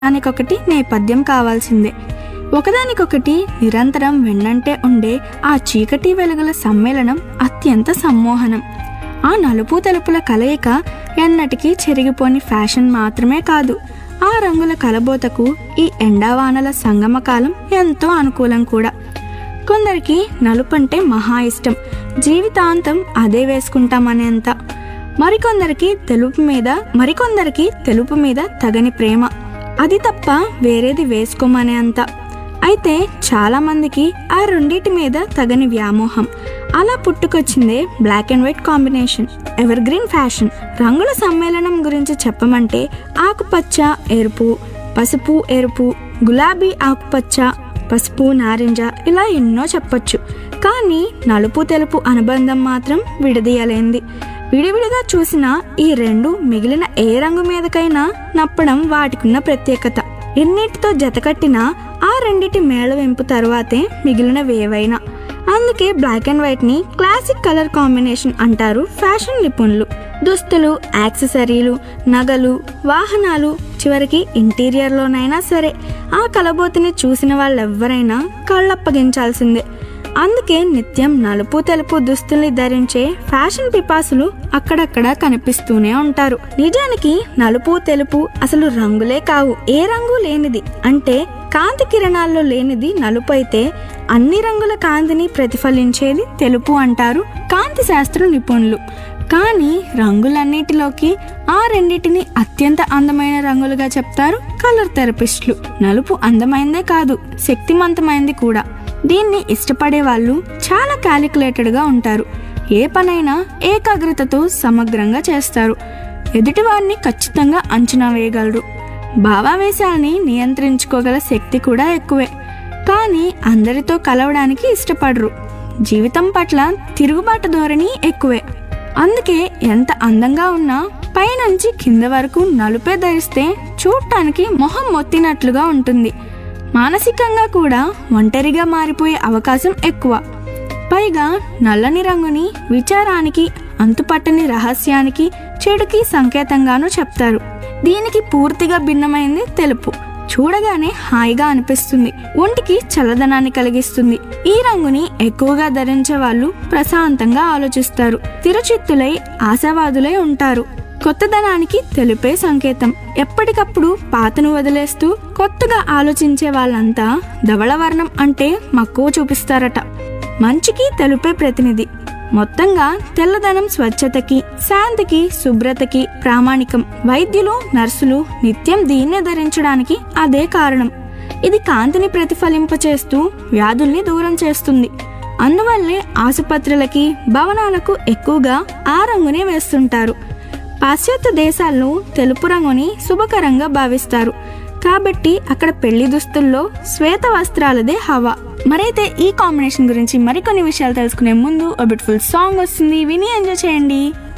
దానికొకటి నేపథ్యం కావాల్సిందే ఒకదానికొకటి నిరంతరం వెన్నంటే ఉండే ఆ చీకటి వెలుగుల సమ్మేళనం అత్యంత సమ్మోహనం ఆ నలుపు తెలుపుల కలయిక ఎన్నటికీ చెరిగిపోని ఫ్యాషన్ మాత్రమే కాదు ఆ రంగుల కలబోతకు ఈ ఎండావానల సంగమ కాలం ఎంతో అనుకూలం కూడా కొందరికి నలుపంటే మహా ఇష్టం జీవితాంతం అదే వేసుకుంటామనేంత మరికొందరికి తెలుపు మీద మరికొందరికి తెలుపు మీద తగని ప్రేమ అది తప్ప వేరేది వేసుకోమనే అంత అయితే చాలా మందికి ఆ రెండిటి మీద తగని వ్యామోహం అలా పుట్టుకొచ్చిందే black and white combination evergreen fashion రంగుల సమ్మేళనం గురించి చెప్పమంటే ఆకుపచ్చ ఎరుపు పసుపు ఎరుపు గులాబీ ఆకుపచ్చ పసుపు నారింజ ఇలా ఎన్నో చెప్పొచ్చు కానీ నలుపు తెలుపు అనుబంధం మాత్రం విడదీయలేంది విడివిడిగా చూసిన ఈ రెండు మిగిలిన ఏ రంగు మీదకైనా నప్పడం వాటికున్న ప్రత్యేకత ఎన్నిటితో జతకట్టినా ఆ రెండిటి మేళవింపు తర్వాతే మిగిలినవేవైనా అందుకే బ్లాక్ అండ్ వైట్ ని క్లాసిక్ కలర్ కాంబినేషన్ అంటారు ఫ్యాషన్ నిపుణులు దుస్తులు యాక్సెసరీలు నగలు వాహనాలు చివరికి ఇంటీరియర్లోనైనా సరే ఆ కలబోతుని చూసిన వాళ్ళెవ్వరైనా కళ్ళప్పగించాల్సిందే అందుకే నిత్యం నలుపు తెలుపు దుస్తుల్ని ధరించే ఫ్యాషన్ పిపాసులు అక్కడక్కడ కనిపిస్తూనే ఉంటారు నిజానికి నలుపు తెలుపు అసలు రంగులే కావు ఏ రంగు లేనిది అంటే కాంతి కిరణాల్లో లేనిది నలుపు అయితే అన్ని రంగుల కాంతిని ప్రతిఫలించేది తెలుపు అంటారు కాంతి శాస్త్ర నిపుణులు కానీ రంగులన్నిటిలోకి ఆ రెండిటిని అత్యంత అందమైన రంగులుగా చెప్తారు కలర్ థెరపిస్టులు నలుపు అందమైందే కాదు శక్తివంతమైంది కూడా దీన్ని ఇష్టపడే వాళ్ళు చాలా క్యాలిక్యులేటెడ్గా ఉంటారు ఏ పనైనా ఏకాగ్రతతో సమగ్రంగా చేస్తారు ఎదుటివారిని ఖచ్చితంగా అంచనా వేయగలరు భావావేశాల్ని నియంత్రించుకోగల శక్తి కూడా ఎక్కువే కానీ అందరితో కలవడానికి ఇష్టపడరు జీవితం పట్ల తిరుగుబాటు ధోరణి ఎక్కువే అందుకే ఎంత అందంగా ఉన్నా పైనుంచి కింద వరకు నలుపే ధరిస్తే చూడటానికి మొహం మొత్తినట్లుగా ఉంటుంది మానసికంగా కూడా ఒంటరిగా మారిపోయే అవకాశం ఎక్కువ పైగా నల్లని రంగుని విచారానికి అంతుపట్టని రహస్యానికి చెడుకి సంకేతంగానూ చెప్తారు దీనికి పూర్తిగా భిన్నమైంది తెలుపు చూడగానే హాయిగా అనిపిస్తుంది ఒంటికి చల్లదనాన్ని కలిగిస్తుంది ఈ రంగుని ఎక్కువగా ధరించే వాళ్ళు ప్రశాంతంగా ఆలోచిస్తారు తిరుచిత్తులై ఆశావాదులై ఉంటారు కొత్తదనానికి తెలుపే సంకేతం ఎప్పటికప్పుడు పాతను వదిలేస్తూ కొత్తగా ఆలోచించే వాళ్ళంతా ధవళవర్ణం అంటే మక్కువ చూపిస్తారట మంచికి తెలుపే ప్రతినిధి మొత్తంగా తెల్లదనం స్వచ్ఛతకి శాంతికి శుభ్రతకి ప్రామాణికం వైద్యులు నర్సులు నిత్యం దీన్నే ధరించడానికి అదే కారణం ఇది కాంతిని ప్రతిఫలింపచేస్తూ వ్యాధుల్ని దూరం చేస్తుంది అందువల్లే ఆసుపత్రులకి భవనాలకు ఎక్కువగా ఆ రంగునే వేస్తుంటారు పాశ్చాత్య దేశాల్లో తెలుపు రంగుని శుభకరంగా భావిస్తారు కాబట్టి అక్కడ పెళ్లి దుస్తుల్లో శ్వేత వస్త్రాలదే హవా మరైతే ఈ కాంబినేషన్ గురించి మరికొన్ని విషయాలు తెలుసుకునే ముందు ఒక బ్యూటిఫుల్ సాంగ్ వస్తుంది విని ఎంజాయ్ చేయండి